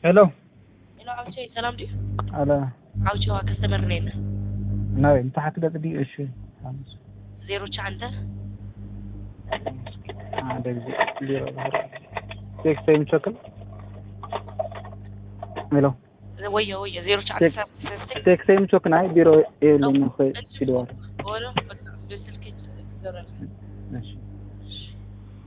Hello. Hello, Auche, salaam dhi. Ala. Auche waa customer name. ناوي انت حكده دي ايش خمس Zero chanta. عندك ليرة تيك سيم شكل هلو Waya waya zero Check. chanta. تيك سيم شكل ناي بيرو ايه اللي نخي شدوار